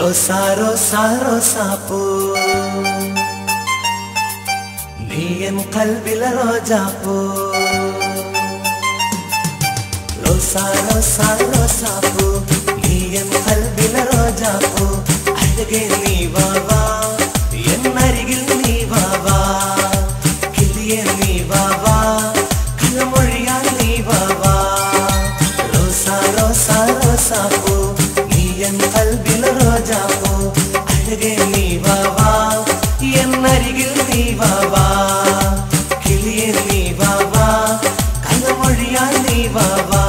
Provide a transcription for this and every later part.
ரோசா ரோசா ரோசா பூ நீ என் கல்வில ரோஜா பூ ரோசா ரோசா ரோசா பூ நீ என் கல்வில ரோஜா பூ அழகே நீ வா வா என் அருகில் நீ வா வா கிளியே நீ வா வா கள்ளமொழியால் நீ வா வா ரோசா ரோசா ரோசா பூ நீ என் கல்வில ரோஜா பூ அழகே நீ வா வா என் அருகில் நீ வா வா கிளியே நீ வா வா கள்ளமொழியால் நீ வா வா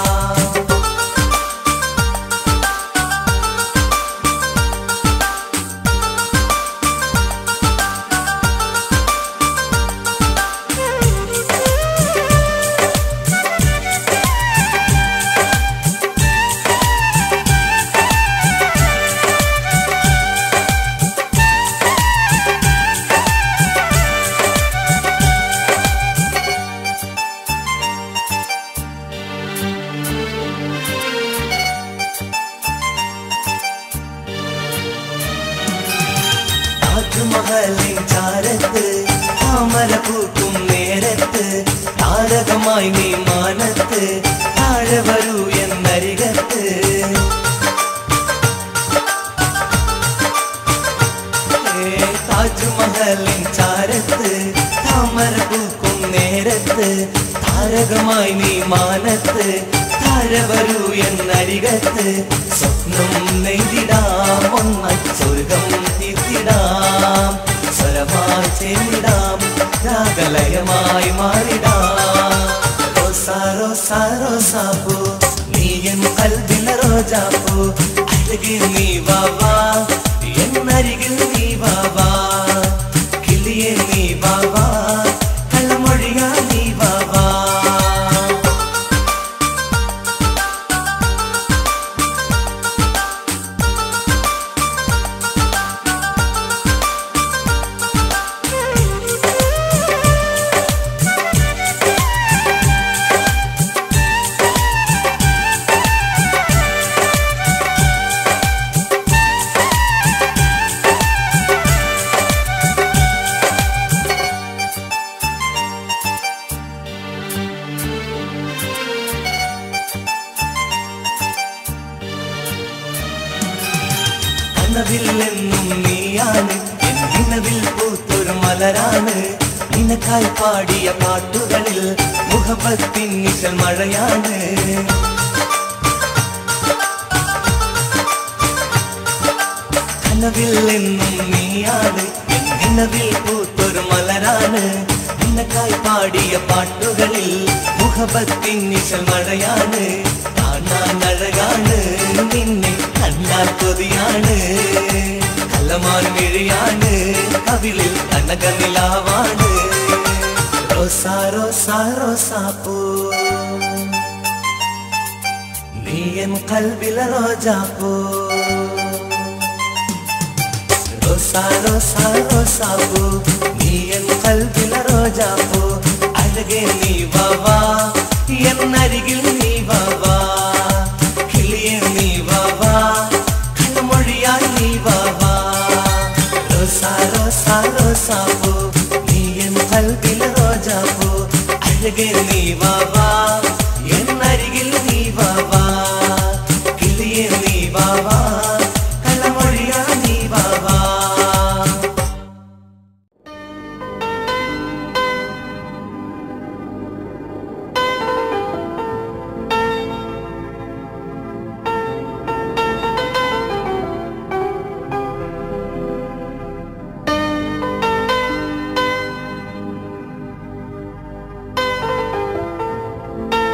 താജ്മഹലിൻ ചാരത്ത് താമര പൂക്കും നേരത്ത് താരകമായി നീ മാനത്ത് താഴെ വരൂ എന്നരികത്ത് ഏ, താജ്മഹലിൻ ചാരത്ത് താമര പൂക്കും നേരത്ത് താരകമായി നീ മാനത്ത് താഴെ വരൂ എന്നരികത്ത് സ്വപ്നം നെയ്തിടാം ഒന്നായി സ്വർഗം തീർത്തിടാം സ്വരമായി ചേർന്നിടാം രാഗലയമായി മാറിടാം റോസാ റോസാ റോസാ പൂ നീ എൻ കൽവില റോജാ പൂ അഴകിൽ നീ വാ വാ എന്നരികിൽ നീ വാ വാ കിളിയെ നീ വാ വാ കള്ളമൊഴിയാ നീ വാ വാ കനവില്ലെന്നും നീയാണ് എൻ നിലവിൽ പൂത്തൊരു മലരാണ് നിനക്കായി പാടിയ പാട്ടുകളിൽ മുഖപത്തിൻ നിശൽ മഴയാണ് കനവില്ലെന്നും നീയാണ് എൻ നിലവിൽ പൂത്തൊരു മലരാണ് നിനക്കായി പാടിയ പാട്ടുകളിൽ മുഖപത്തിൻ നിശൽ മഴയാണ് കാണാൻ അഴകാണ് നിന്നെ കണ്ടാൽ കൊതിയാണ് കല്ലമാൻ മിഴിയാണ് കവിളിൽ കനകനിലാവാണ് റോസാ റോസാ റോസാ പൂ നീ എൻ കൽവില റോജാ പൂ റോസാ റോസാ റോസാ പൂ നീ എൻ കൽവില റോജാ പൂ അഴകേ നീ വാ വാ എന്നരികിൽ നീ വാ വാ കിളിയെ നീ വാ വാ കള്ളമൊഴിയാൽ നീ വാ വാ റോസാ റോസാ റോസാ പൂ നീ എൻ കൽവില റോജാ പൂ അഴകേ നീ വാ വാ എന്നരികിൽ നീ വാ വാ കിളിയെ നീ വാ വാ കള്ളമൊഴിയാ നീ വാ വാ ും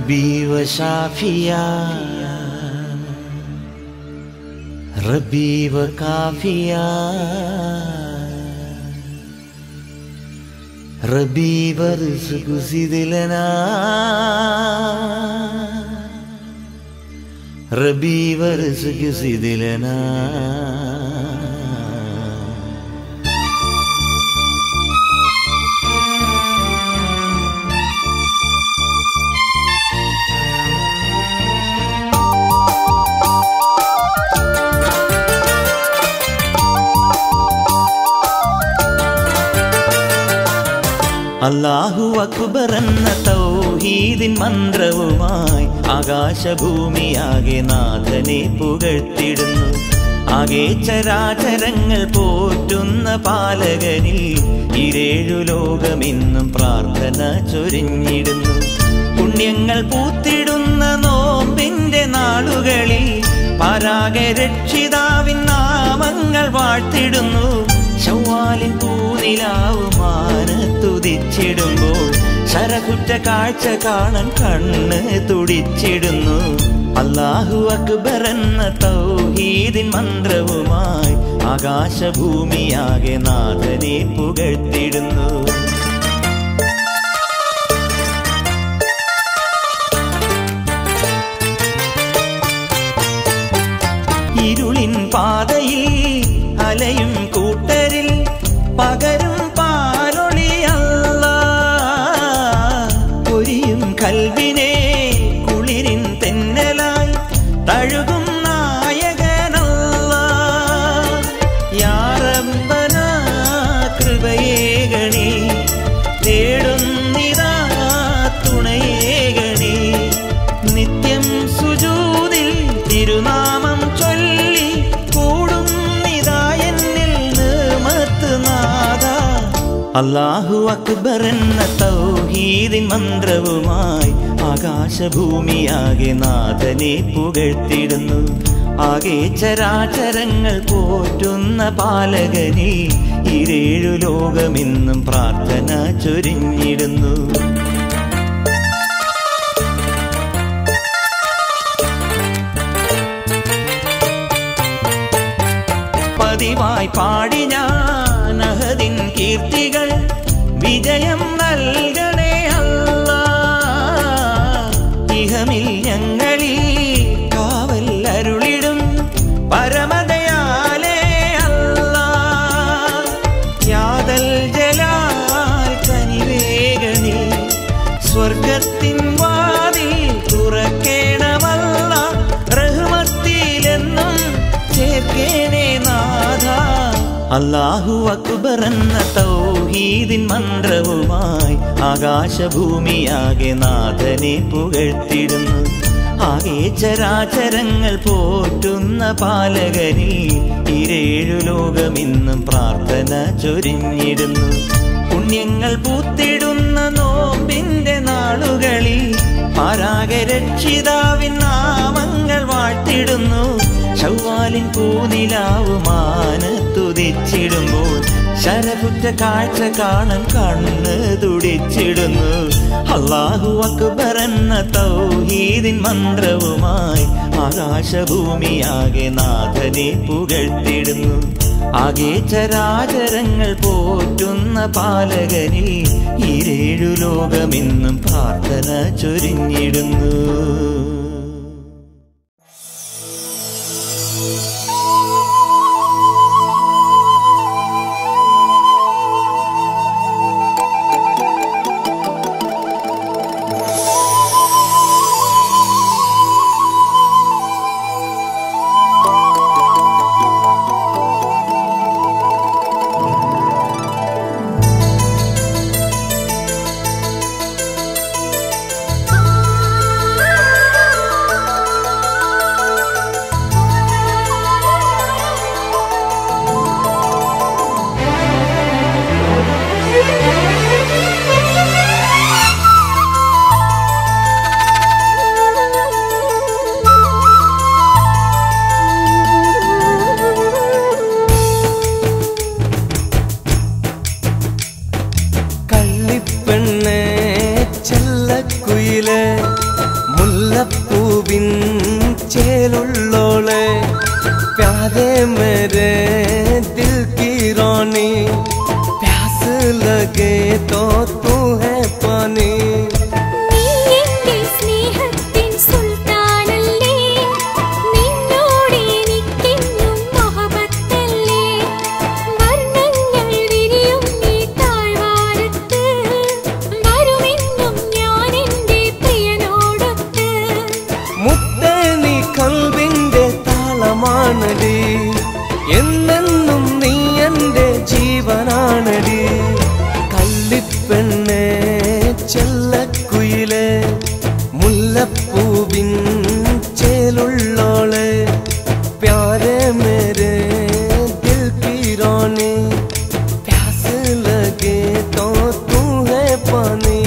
ربي وشافيا ربي وكافيا ربي وارزق زد لنا ربي وارزق زد لنا അല്ലാഹു അക്ബർ എന്ന തൗഹീദിൻ മന്ത്രവുമായി ആകാശഭൂമിയാകെ നാഥനെ പുകഴ്ത്തിടുന്നു ആകെ ചരാചരങ്ങൾ പോറ്റുന്ന പാലകനിൽ ഇരേഴു ലോകമെന്നും പ്രാർത്ഥന ചൊരിഞ്ഞിടുന്നു പുണ്യങ്ങൾ പൂത്തിടുന്ന നോമ്പിന്റെ നാളുകളിൽ പരാഗ രക്ഷിതാവിൻ നാമങ്ങൾ വാഴ്ത്തിടുന്നു ചൊവ്വാലിൻ പൂനിലാവുമാനത്തുതിച്ചിടുമ്പോൾ ശരകുറ്റ കാഴ്ച കാണാൻ കണ്ണ് തുടിച്ചിടുന്നു അല്ലാഹു അക്ബർ എന്ന തൗഹീദിൻ മന്ത്രവുമായി ആകാശഭൂമിയാകെ നാഥനെ പുകഴ്ത്തിടുന്നു ഇരുളിൻ പാതയിൽ അലയും കൂട്ടരിൽ പകരും പാലൊളിയല്ല പൊരിയും കൽവിനെ കുളിരിൻ തെന്നലായി തഴുകും നായകനല്ല യാറമ്പന കൃപയേകണി തേടുന്നിതാ തുണയേകണി നിത്യം സുജൂതിൽ തിരുനാമം ചൊല്ലി കൂടും നിതായെന്നിൽ നിർമ്മത്ത് നാഥ അല്ലാഹു അക്ബർ എന്ന തൗഹീദിൻ മന്ത്രവുമായി ആകാശഭൂമിയാകെ നാഥനെ പുകഴ്ത്തിടുന്നു ആകെ ചരാചരങ്ങൾ പോറ്റുന്ന പാലകനെ ഇരേഴു ലോകമെന്നും പ്രാർത്ഥന ചൊരിഞ്ഞിടുന്നു പതിവായി പാടി ഞാൻ അഹദിൻ കീർത്തികൾ വിജയം നൽകണേ അല്ല ഇഹമിൽ ഞങ്ങളിൽ കാവൽ അരുളിടും പരമതയാലേ അല്ല യാതൽ ജലാൽ കനിവേഗണി സ്വർഗത്തിൻ വാതിൽ തുറക്കേണമല്ല റഹ്മത്തിലെന്നും ചേർക്കേനേ നാഥ അല്ലാഹു അക്ബർ എന്ന തൗഹീദിൻ മന്ത്രവുമായി ആകാശഭൂമിയാകെ നാഥനെ പുകഴ്ത്തിടുന്നു ആകെ ചരാചരങ്ങൾ പോറ്റുന്ന പാലകനിൽ ഇരേഴു ലോകമിന്നും പ്രാർത്ഥന ചൊരിഞ്ഞിടുന്നു പുണ്യങ്ങൾ പൂത്തിടുന്ന നോമ്പിന്റെ നാളുകളിൽ പാരാഗ രക്ഷിതാവിൻ നാമങ്ങൾ വാഴ്ത്തിടുന്നു ചൊവ്വാലിൻ പൂനിലാവുമാനത്തുതിച്ചിടുമ്പോൾ ശരകുറ്റ കാഴ്ച കാണാൻ കണ്ണ് തുടിച്ചിടുന്നു അള്ളാഹു അക്ബർ എന്ന തൗഹീദിൻ മന്ത്രവുമായി ആകാശഭൂമിയാകെ നാഥനെ പുകഴ്ത്തിടുന്നു ആകെ ചരാചരങ്ങൾ പോറ്റുന്ന പാലകനിൽ ഇരേഴു ലോകമെന്നും പ്രാർത്ഥന ചൊരിഞ്ഞിടുന്നു ആ പൂവിൻ ചേലുള്ളോളെ प्यारे मेरे दिल की रानी प्यास लगे तो तू है पानी നീ എന്റെ സ്നേഹത്തിൻ സുൽത്താനല്ലേ നിന്നോട് എനിക്കെന്നും മൊഹബത്തല്ലേ വർണ്ണങ്ങൾ വിരിയും നീ താഴ്വാരത്ത് വരുമെന്നും ഞാൻ എന്റെ പ്രിയനോടൊത്ത് മുത്തേ നീ കൽവിന്റെ താളമാണടി എന്നെന്നും നീ എന്റെ ജീവനാണടി കല്ലിപ്പെണ്ണെ ചെല്ലക്കുയിലെ മുല്ലപ്പൂവിൻ ചേലുള്ളോളെ പ്യാരെ മേരെ ദിൽ की रानी प्यास लगे तो तू है पानी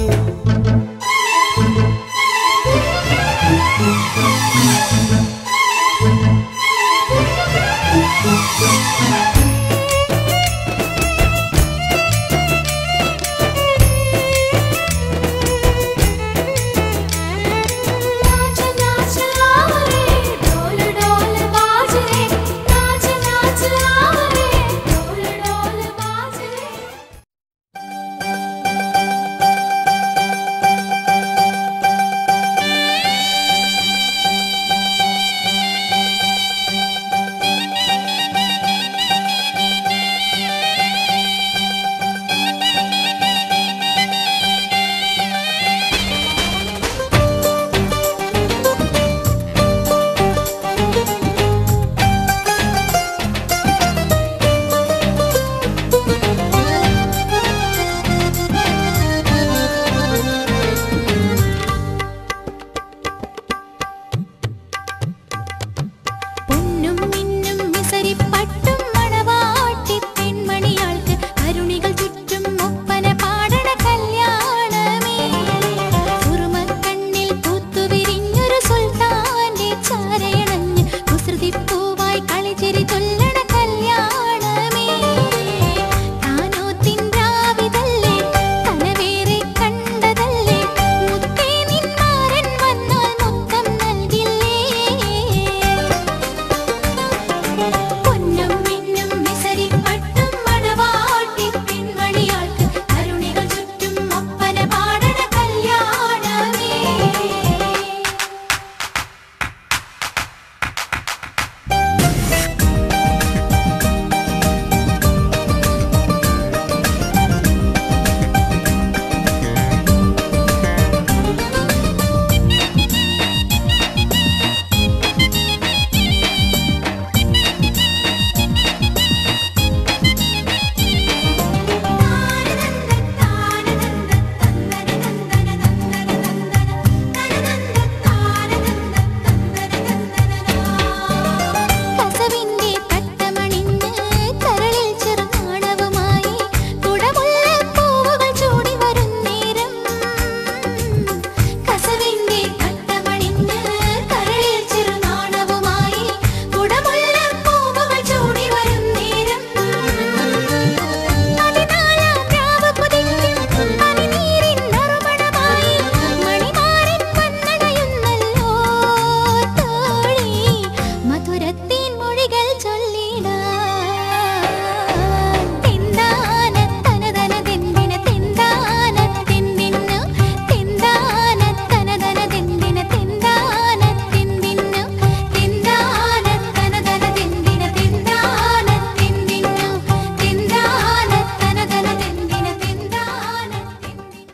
नाच नाच आओ रे ढोल ढोल बाज रे नाच नाच आओ रे ढोल ढोल बाज रे പൊന്നും മിന്നും മിസരിപ്പട്ടും മണവാട്ടി പെൺമണിയാൾക്ക് അരുണികൾ ചുറ്റും ഒപ്പന പാടണ കല്യാണമേ സുറുമക്കണ്ണിൽ പൂത്തുവിരിഞ്ഞൊരു സുൽത്താന്റെ ചാരയണഞ്ഞ് കുസൃതിപ്പൂവായി കളിച്ചിരി ചൊല്ലണ കല്യാണമേ താനോ തിൻരാവിതല്ലേ തനവേറെ കണ്ടതല്ലേ മുത്തേ നിന്മാരൻ വന്നാൽ മുത്തം നൽകില്ലേ പൊന്നും മിന്നും മിസരിപ്പട്ടും മണവാട്ടി പെൺമണിയാൾക്ക് കരുണികൾ ചുറ്റും ഒപ്പന പാടണ കല്യാണമേ കസവിന്റെ തട്ടമണിഞ്ഞ് കരളിൽ ചെറുനാണവുമായി കുടമുല്ലപ്പൂവുകൾ ചൂടി വരുന്നേരം കസവിന്റെ തട്ടമണിഞ്ഞ് കരളിൽ ചെറുനാണവുമായി കുടമുല്ലപ്പൂവുകൾ ചൂടി വരുന്നേരം പതിനാലാം രാവ് പുതിക്കും പനിനീരിൻ നറുമണമായി മണിമാരൻ വന്നണയുന്നല്ലോ തോഴി മധുരത്തിൻ മൊഴികൾ ചൊല്ലിടാൻ തിന്താന തനതന തെന്തിന തിന്താന തെന്തിന്നു തിന്താന തനതന തെന്തിന തിന്താന തെന്തിന്നു തിന്താന തനതന തെന്തിന തിന്താന തെന്തിന്നു തിന്താന തനതന തെന്തിന തിന്താന തെന്തിന്നു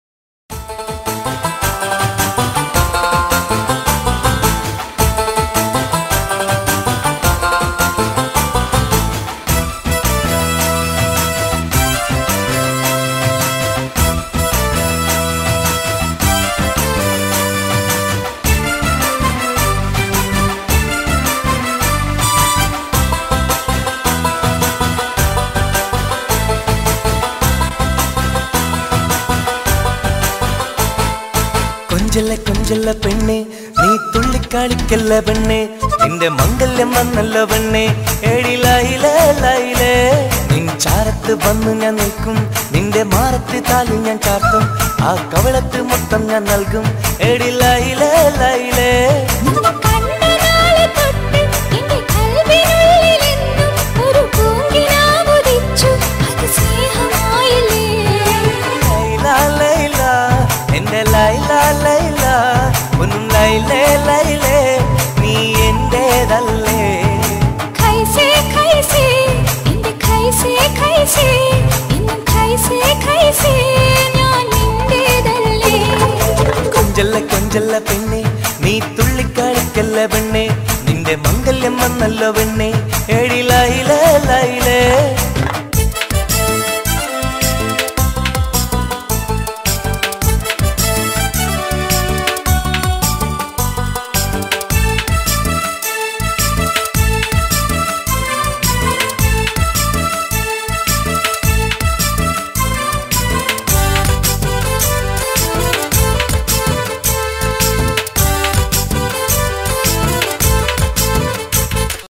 കൊഞ്ചല്ല കൊഞ്ചല്ല പെണ്ണെ നീ തുള്ളിക്കാളിക്കല്ല പെണ്ണെ നിന്റെ മംഗല്യം വന്നല്ല പെണ്ണെ ഏഴിലായിലേ ലൈലേ നിൻ ചാരത്ത് വന്നു ഞാൻ നിൽക്കും നിന്റെ മാറത്ത് താലി ഞാൻ ചാർത്തും ആ കവളത്ത് മൊത്തം ഞാൻ നൽകും ഏടിലായിലേ ലൈലേ കൊഞ്ചല്ല കൊഞ്ചല്ല പെണ്ണെ നീ തുള്ളിക്കളിക്കല്ല പെണ്ണെ നിന്റെ മംഗല്യം വന്നല്ലോ പെണ്ണെ